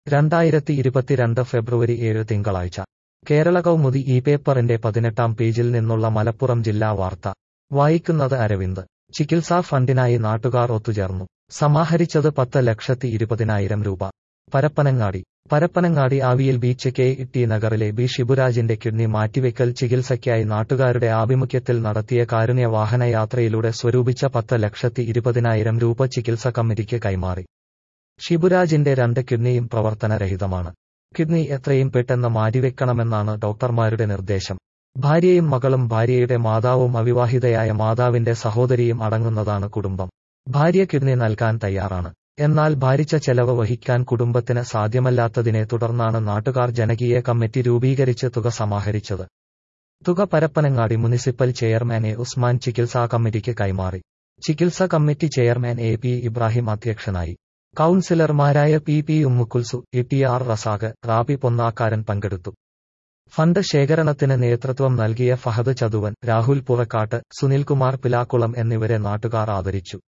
രണ്ടായിരത്തി ഇരുപത്തിരണ്ട് ഫെബ്രുവരി ഏഴ് തിങ്കളാഴ്ച കേരള കൗമുദി ഈ പേപ്പറിന്റെ പതിനെട്ടാം പേജിൽ നിന്നുള്ള മലപ്പുറം ജില്ലാ വാർത്ത വായിക്കുന്നത് അരവിന്ദ് ചികിത്സാ ഫണ്ടിനായി നാട്ടുകാർ ഒത്തുചേർന്നു സമാഹരിച്ചത് പത്ത് ലക്ഷത്തി ഇരുപതിനായിരം രൂപ പരപ്പനങ്ങാടി പരപ്പനങ്ങാടി ആവിയിൽ ബീച്ച് കെ ടി നഗറിലെ ബി ഷിബുരാജിന്റെ കിഡ്നി മാറ്റിവെക്കൽ ചികിത്സയ്ക്കായി നാട്ടുകാരുടെ ആഭിമുഖ്യത്തിൽ നടത്തിയ കാരുണ്യ വാഹനയാത്രയിലൂടെ സ്വരൂപിച്ച പത്ത് ലക്ഷത്തി ഇരുപതിനായിരം രൂപ ചികിത്സ കമ്മിറ്റിക്ക് കൈമാറി ഷിബുരാജിന്റെ രണ്ട് കിഡ്നിയും പ്രവർത്തനരഹിതമാണ് കിഡ്നി എത്രയും പെട്ടെന്ന് മാറ്റിവെക്കണമെന്നാണ് ഡോക്ടർമാരുടെ നിർദ്ദേശം ഭാര്യയും മകളും ഭാര്യയുടെ മാതാവും അവിവാഹിതയായ മാതാവിന്റെ സഹോദരിയും അടങ്ങുന്നതാണ് കുടുംബം ഭാര്യ കിഡ്നി നൽകാൻ തയ്യാറാണ് എന്നാൽ ഭാരിച്ച ചെലവ് വഹിക്കാൻ കുടുംബത്തിന് സാധ്യമല്ലാത്തതിനെ തുടർന്നാണ് നാട്ടുകാർ ജനകീയ കമ്മിറ്റി രൂപീകരിച്ച് തുക സമാഹരിച്ചത് തുക Parappanangadi municipal chairman A Usman ചികിത്സാ കമ്മിറ്റിക്ക് കൈമാറി ചികിത്സാ committee chairman A P Ibrahim അധ്യക്ഷനായി കൌൺസിലർമാരായ P P Ummukulsu E T R Razak Rabi Ponnakkaran പങ്കെടുത്തു ഫണ്ട് ശേഖരണത്തിന് നേതൃത്വം നൽകിയ ഫഹദ് ചതുവൻ രാഹുൽ പുറക്കാട്ട് സുനിൽകുമാർ പിലാക്കുളം എന്നിവരെ നാട്ടുകാർ ആദരിച്ചു